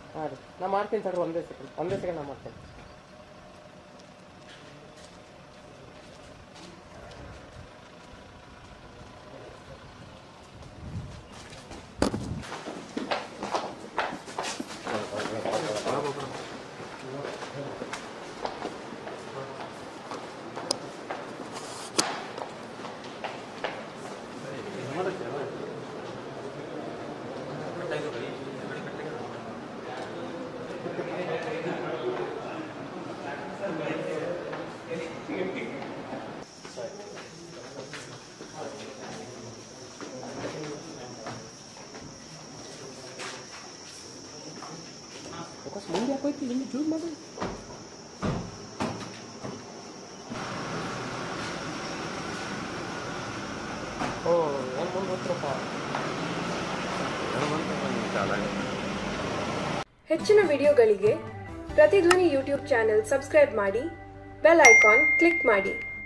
ಹಾಂ ರೀ ನಾ ಮಾಡ್ತೀನಿ ಸರ್ ಒಂದೇ ಸೆಕೆಂಡ್ ಒಂದೇ ಸೆಕೆಂಡ್ ನಾ ಮಾಡ್ತೀನಿ ಫೋಕಸ್ ಮುಂದೆ ಯಾಕೋಯ್ತು ಹಿಂದೆ ಜೂಮ್ ಮಾಡಿ ಓ ಹೆಂಗೆ ಮುಂದೆ ಹೋಗ್ತಿರಪ್ಪ ಹೆಚ್ಚಿನ ವಿಡಿಯೋಗಳಿಗೆ ಪ್ರತಿಧ್ವನಿ ಯೂಟ್ಯೂಬ್ ಚಾನೆಲ್ ಸಬ್ಸ್ಕ್ರೈಬ್ ಮಾಡಿ ಬೆಲ್ ಐಕಾನ್ ಕ್ಲಿಕ್ ಮಾಡಿ